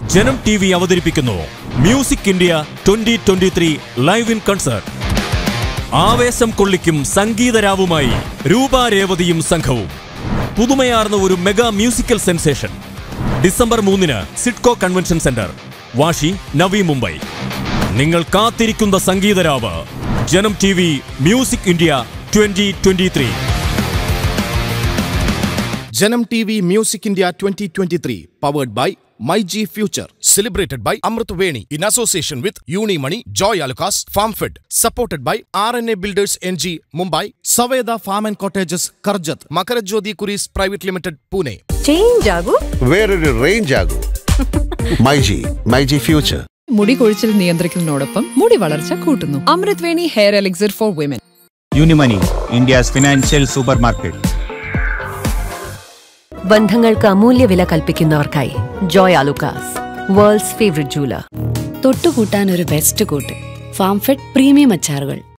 ജനം T V അവതരിപ്പിക്കുന്നു music India twenty twenty three live in concert ആവേശം കൊള്ളിക്കും സംഗീതരാവുമായി രൂപ രേവതിയും സംഘവും പുതുമയാർന്ന ഒരു മെഗാ മ്യൂസിക്കൽ സെൻസേഷൻ ഡിസംബർ മൂന്നിന് സിഡ്കോ കൺവെൻഷൻ സെന്റർ വാഷി നവി മുംബൈ നിങ്ങൾ കാത്തിരിക്കുന്ന സംഗീതരാവ് Janam T V music India twenty twenty three Janam TV Music India 2023, powered by MyG Future, celebrated by Amrit Veni in association with Unimoney, Joy Alucas, FarmFed, supported by RNA Builders NG, Mumbai, Saveda Farm and Cottages, Karjat, Makarajodi Kuris Private Limited, Pune. Change ആകൂ വേറൊരു range ആകും myG myG future മുടി കൊഴിച്ചിൽ നിയന്ത്രിക്കുന്നതിനോടൊപ്പം മുടി വളർച്ച കൂട്ടുന്നു Amrut Veni hair elixir for women Unimony, India's financial supermarket. ബന്ധങ്ങൾക്ക് അമൂല്യ വില കൽപ്പിക്കുന്നവർക്കായി Joy Alukkas world's favourite jeweller തൊട്ടുകൂട്ടാൻ ഒരു ബെസ്റ്റ് കൂട്ട് ഫാം ഫെഡ് പ്രീമിയം അച്ചാറുകൾ